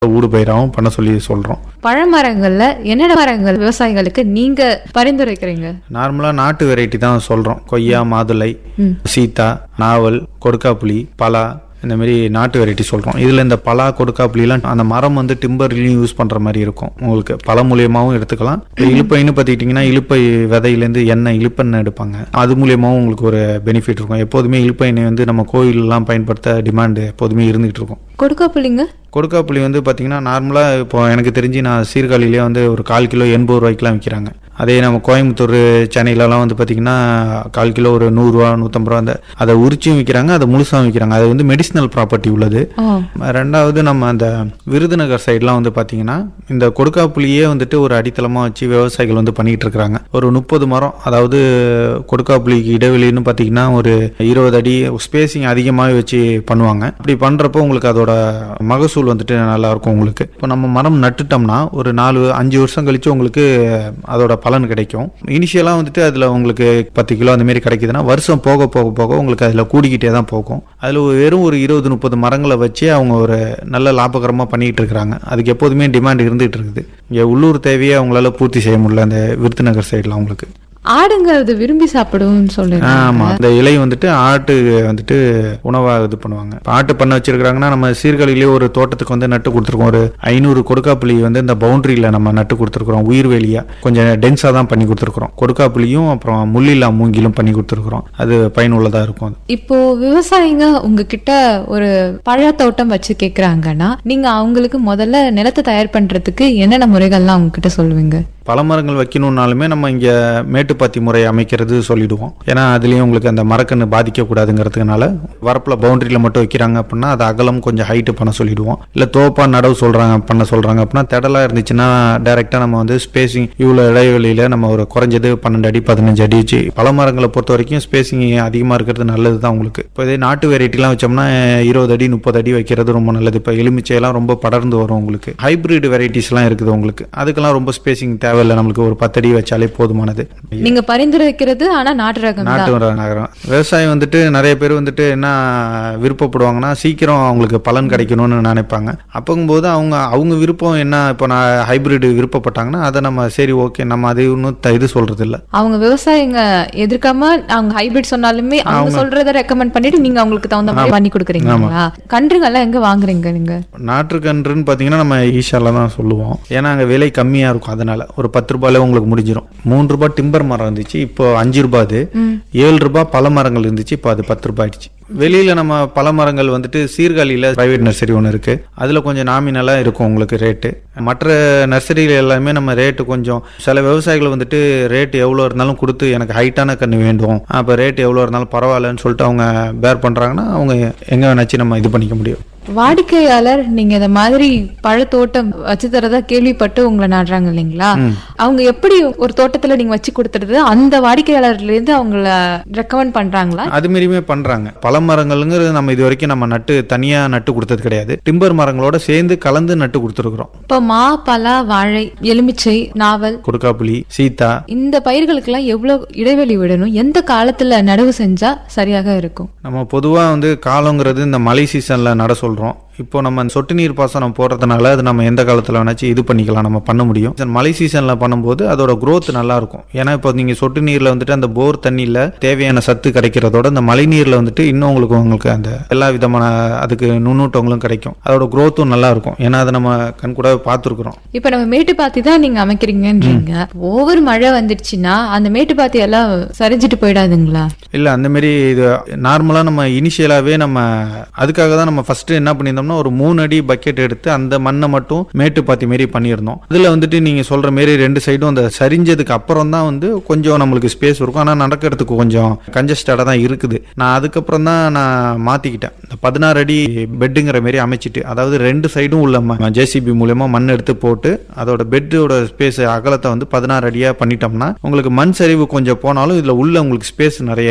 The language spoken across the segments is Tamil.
ஊடுபயிராகவும் பண்ண சொல்லி சொல்கிறோம் பழமரங்கள்ல என்னென்ன மரங்கள் விவசாயிகளுக்கு நீங்க பரிந்துரைக்கிறீங்க நார்மலாக நாட்டு வெரைட்டி தான் சொல்கிறோம் கொய்யா மாதுளை ம். சீத்தா நாவல் கொடுக்காப்புளி பலா இந்த மாதிரி நாட்டு வெரைட்டி சொல்கிறோம் இதில் இந்த பலா கொடுக்காப்புளிலாம் அந்த மரம் வந்து டிம்பர்லையும் யூஸ் பண்ணுற மாதிரி இருக்கும் உங்களுக்கு பல மூலியமாகவும் எடுத்துக்கலாம் இப்போ இழுப்பைன்னு பார்த்துக்கிட்டிங்கன்னா இழுப்பை விதையிலேருந்து எண்ணெய் இழுப்பெண்ணெய் எடுப்பாங்க அது மூலியமாகவும் உங்களுக்கு ஒரு பெனிஃபிட் இருக்கும் எப்போதுமே இழுப்பை எண்ணெய் வந்து நம்ம கோயிலெலாம் பயன்படுத்த டிமாண்டு எப்போதுமே இருந்துகிட்டு இருக்கும் கொடுக்கா புள்ளிங்க கொடுக்காப்புளி வந்து பார்த்தீங்கன்னா நார்மலாக இப்போ எனக்கு தெரிஞ்சு நான் சீர்காழியிலே வந்து ஒரு கால் கிலோ எண்பது ரூபாய்க்குலாம் விற்கிறாங்க அதே நம்ம கோயம்புத்தூர் சென்னையிலலாம் வந்து பார்த்தீங்கன்னா கால் கிலோ ஒரு நூறுரூவா நூற்றம்பது ரூபா அந்த அதை உரிச்சியும் விற்கிறாங்க அதை முழுசாகவும் விற்கிறாங்க அது வந்து மெடிசினல் ப்ராப்பர்ட்டி உள்ளது ஓ ரெண்டாவது நம்ம அந்த விருதுநகர் சைட்லாம் வந்து பார்த்தீங்கன்னா இந்த கொடுக்காப்புளியே வந்துட்டு ஒரு அடித்தளமாக வச்சு விவசாயிகள் வந்து பண்ணிட்டு இருக்கிறாங்க ஒரு முப்பது மரம் அதாவது கொடுக்காப்புளிக்கு இடைவெளின்னு பார்த்தீங்கன்னா ஒரு இருபது அடி ஸ்பேசிங் அதிகமாகவே வச்சு பண்ணுவாங்க அப்படி பண்ணுறப்போ உங்களுக்கு அதோட மகசூல் வந்துட்டு நல்லா இருக்கும் உங்களுக்கு இப்போ நம்ம மரம் நட்டுட்டோம்னா ஒரு நாலு அஞ்சு வருஷம் கழிச்சு உங்களுக்கு அதோட பலன் கிடைக்கும் இனிஷியலாக வந்துட்டு அதில் உங்களுக்கு பத்து கிலோ அந்த மாதிரி கிடைக்குதுன்னா வருஷம் போக போக போக உங்களுக்கு அதில் கூடிக்கிட்டே தான் போகும் அதில் வெறும் ஒரு இருபது முப்பது மரங்களை வச்சு அவங்க ஒரு நல்ல லாபகரமாக பண்ணிக்கிட்டு இருக்கிறாங்க அதுக்கு எப்போதுமே டிமாண்ட் இருந்துகிட்டு இருக்குது இங்கே உள்ளூர் தேவையை அவங்களால பூர்த்தி செய்ய முடியல அந்த விருதுநகர் சைடில் அவங்களுக்கு ஆடுங்க அது விரும்பி சாப்பிடும்னு சொல்லுங்க ஆமா இந்த இலை வந்துட்டு ஆட்டு வந்துட்டு உணவா இது பண்ணுவாங்க இப்ப ஆட்டு பண்ண வச்சிருக்காங்கன்னா நம்ம சீர்காழியிலேயே ஒரு தோட்டத்துக்கு வந்து நட்டு கொடுத்துருக்கோம் ஒரு ஐநூறு கொடுக்காப்புளி வந்து இந்த பவுண்டரியில நம்ம நட்டு கொடுத்துருக்குறோம் உயிர்வேலியா கொஞ்சம் டென்ஸா தான் பண்ணி கொடுத்துருக்குறோம் கொடுக்காப்புளியும் அப்புறம் முள்ளில்லா மூங்கிலும் பண்ணி கொடுத்துருக்குறோம் அது பயனுள்ளதா இருக்கும் அது இப்போ விவசாயிங்க உங்ககிட்ட ஒரு பழத்தோட்டம் வச்சு கேக்குறாங்கன்னா நீங்க அவங்களுக்கு முதல்ல நிலத்தை தயார் பண்றதுக்கு என்னென்ன முறைகள்லாம் அவங்க கிட்ட சொல்லுவீங்க பழமரங்கள் வைக்கணும்னாலுமே நம்ம இங்கே மேட்டுப்பாத்தி முறை அமைக்கிறது சொல்லிடுவோம் ஏன்னா அதுலேயும் உங்களுக்கு அந்த மரக்கன்று பாதிக்கக்கூடாதுங்கிறதுனால வரப்பில் பவுண்டரியில் மட்டும் வைக்கிறாங்க அப்படின்னா அது அகலம் கொஞ்சம் ஹைட்டு பண்ண சொல்லிடுவோம் இல்லை தோப்பா நடவு சொல்கிறாங்க பண்ண சொல்கிறாங்க அப்படின்னா திடலாக இருந்துச்சுன்னா டைரெக்டாக நம்ம வந்து ஸ்பேசிங் இவ்வளோ இடைவெளியில் நம்ம ஒரு குறைஞ்சது பன்னெண்டு அடி பதினஞ்சு அடி வச்சு பழமரங்களை பொறுத்த வரைக்கும் ஸ்பேசிங் அதிகமாக இருக்கிறது நல்லது தான் உங்களுக்கு இப்போ இதே நாட்டு வெரைட்டிலாம் வச்சோம்னா இருபது அடி முப்பது அடி வைக்கிறது ரொம்ப நல்லது இப்போ எலுமிச்சையெல்லாம் ரொம்ப படர்ந்து வரும் உங்களுக்கு ஹைபிரிட் வெரைட்டிஸ்லாம் இருக்குது உங்களுக்கு அதுக்கெல்லாம் ரொம்ப ஸ்பேசிங் தேவையில்லை நம்மளுக்கு ஒரு பத்தடி வச்சாலே போதுமானது நீங்க பரிந்துரைக்கிறது ஆனா நாட்டு ரகம் தான் நாட்டு வர நகரம் விவசாயம் வந்துட்டு நிறைய பேர் வந்துட்டு என்ன விருப்பப்படுவாங்கன்னா சீக்கிரம் அவங்களுக்கு பலன் கிடைக்கணும்னு நினைப்பாங்க அப்போங்கும்போது அவங்க அவங்க விருப்பம் என்ன இப்போ நான் ஹைபிரிட் விருப்பப்பட்டாங்கன்னா அதை நம்ம சரி ஓகே நம்ம அது இன்னும் த- இது சொல்றது இல்ல அவங்க விவசாயிங்க எதிர்க்காம அவங்க ஹைபிரிட் சொன்னாலுமே அவங்க சொல்றத ரெக்கமெண்ட் பண்ணிட்டு நீங்க அவங்களுக்கு தகுந்த மாதிரி பண்ணி கொடுக்குறீங்களா கன்றுங்கெல்லாம் எங்க வாங்குறீங்க நீங்க நாற்றுக்கன்றுன்னு பார்த்தீங்கன்னா நம்ம ஈஷால தான் சொல்லுவோம் ஏன்னா அங்கே விலை கம்மியாக இருக்கும் அதனால ஒரு பத்து ரூபாயில உங்களுக்கு முடிஞ்சிடும் மூணு ரூபாய் டிம்பர் மரம் இருந்துச்சு இப்போ அஞ்சு ரூபாய் அது ஏழு ரூபாய் பல மரங்கள் இருந்துச்சு இப்போ அது பத்து ரூபாய் ஆயிடுச்சு வெளியில நம்ம பல மரங்கள் வந்துட்டு சீர்காழியில பிரைவேட் நர்சரி ஒன்று இருக்கு அதுல கொஞ்சம் நாமினலா இருக்கும் உங்களுக்கு ரேட்டு மற்ற நர்சரிகள் எல்லாமே நம்ம ரேட்டு கொஞ்சம் சில விவசாயிகள் வந்துட்டு ரேட் எவ்வளோ இருந்தாலும் கொடுத்து எனக்கு ஹைட்டான கன்று வேண்டும் அப்போ ரேட் எவ்வளோ இருந்தாலும் பரவாயில்லன்னு சொல்லிட்டு அவங்க பேர் பண்றாங்கன்னா அவங்க எங்க வேணாச்சும் நம்ம இது பண்ணிக்க முடியும் வாடிக்கையாளர் நீங்க இந்த மாதிரி பழத்தோட்டம் வச்சு தரதா கேள்விப்பட்டு உங்களை நாடுறாங்க இல்லைங்களா அவங்க எப்படி ஒரு தோட்டத்துல நீங்க வச்சு கொடுத்துறது அந்த வாடிக்கையாளர்ல இருந்து அவங்கள ரெக்கமெண்ட் பண்றாங்களா அது மாரியுமே பண்றாங்க பல மரங்கள்ங்கிறது நம்ம இது வரைக்கும் நம்ம நட்டு தனியா நட்டு கொடுத்தது கிடையாது டிம்பர் மரங்களோட சேர்ந்து கலந்து நட்டு கொடுத்துருக்குறோம் இப்ப மா பலா வாழை எலுமிச்சை நாவல் கொடுக்காப்புளி சீத்தா இந்த பயிர்களுக்கெல்லாம் எவ்வளவு இடைவெளி விடணும் எந்த காலத்துல நடவு செஞ்சா சரியாக இருக்கும் நம்ம பொதுவா வந்து காலங்கிறது இந்த மழை சீசன்ல நட சொல்றோம் இப்போ நம்ம சொட்டு நீர் பாசனம் போடுறதுனால அது நம்ம எந்த காலத்தில் வேணாச்சும் இது பண்ணிக்கலாம் நம்ம பண்ண முடியும் இந்த மழை சீசனில் பண்ணும்போது அதோட growth நல்லா இருக்கும் ஏன்னா இப்போ நீங்கள் சொட்டு நீரில் வந்துட்டு அந்த போர் தண்ணியில் தேவையான சத்து கிடைக்கிறதோட இந்த மழை நீரில் வந்துட்டு இன்னும் உங்களுக்கு உங்களுக்கு அந்த எல்லா விதமான அதுக்கு நுண்ணூட்டங்களும் கிடைக்கும் அதோட growth-உம் நல்லா இருக்கும் ஏன்னா அதை நம்ம கண் கூட பார்த்துருக்குறோம் இப்ப நம்ம மேட்டுப்பாத்தி தான் நீங்க அமைக்கிறீங்கன்றீங்க ஒவ்வொரு மழை வந்துடுச்சுன்னா அந்த மேட்டுப்பாத்தி எல்லாம் சரிஞ்சிட்டு போயிடாதுங்களா இல்லை அந்த மாதிரி இது நார்மலாக நம்ம இனிஷியலாகவே நம்ம அதுக்காக தான் நம்ம ஃபர்ஸ்ட் என்ன பண்ணியிருந்தோம்னா ஒரு மூணு அடி பக்கெட் எடுத்து அந்த மண்ணை மட்டும் மேட்டு பாத்தி மாரி பண்ணியிருந்தோம் அதில் வந்துட்டு நீங்கள் சொல்கிற மாரி ரெண்டு சைடும் அந்த சரிஞ்சதுக்கு அப்புறம் தான் வந்து கொஞ்சம் நம்மளுக்கு ஸ்பேஸ் இருக்கும் ஆனால் நடக்கிறதுக்கு கொஞ்சம் கன்ஜஸ்டடாக தான் இருக்குது நான் அதுக்கப்புறம் தான் நான் மாற்றிக்கிட்டேன் இந்த பதினாறு அடி பெட்டுங்கிற மாரி அமைச்சிட்டு அதாவது ரெண்டு சைடும் உள்ள ஜேசிபி மூலயமா மண் எடுத்து போட்டு அதோட பெட்டோட ஸ்பேஸ் அகலத்தை வந்து பதினாறு அடியாக பண்ணிட்டோம்னா உங்களுக்கு மண் சரிவு கொஞ்சம் போனாலும் இதில் உள்ள உங்களுக்கு ஸ்பேஸ் நிறைய இருக்கும்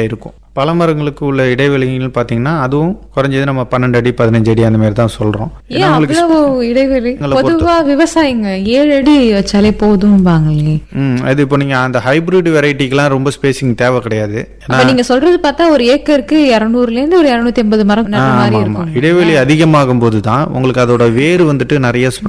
பல மரங்களுக்கு உள்ள இடைவெளிகள் பார்த்தீங்கன்னா அதுவும் குறைஞ்சது நம்ம பன்னெண்டு அடி பதினஞ்சு அடி அந்த மாதிரி தான் சொல்கிறோம் ஏன் அவ்வளவு இடைவெளி பொதுவா விவசாயிங்க ஏழு அடி வச்சாலே போதும்பாங்களே ம் அது இப்போ நீங்கள் அந்த ஹைபிரிட் வெரைட்டிக்கெலாம் ரொம்ப ஸ்பேசிங் தேவை கிடையாது அப்ப நீங்க சொல்றது பார்த்தா ஒரு ஏக்கருக்கு இருநூறுல இருந்து ஒரு இருநூத்தி ஐம்பது மரம் நடுற மாதிரி ஆமா, இருக்கும் ஆமா. இடைவெளி அதிகமாகும் போது தான் உங்களுக்கு அதோட வேர் வந்துட்டு நிறைய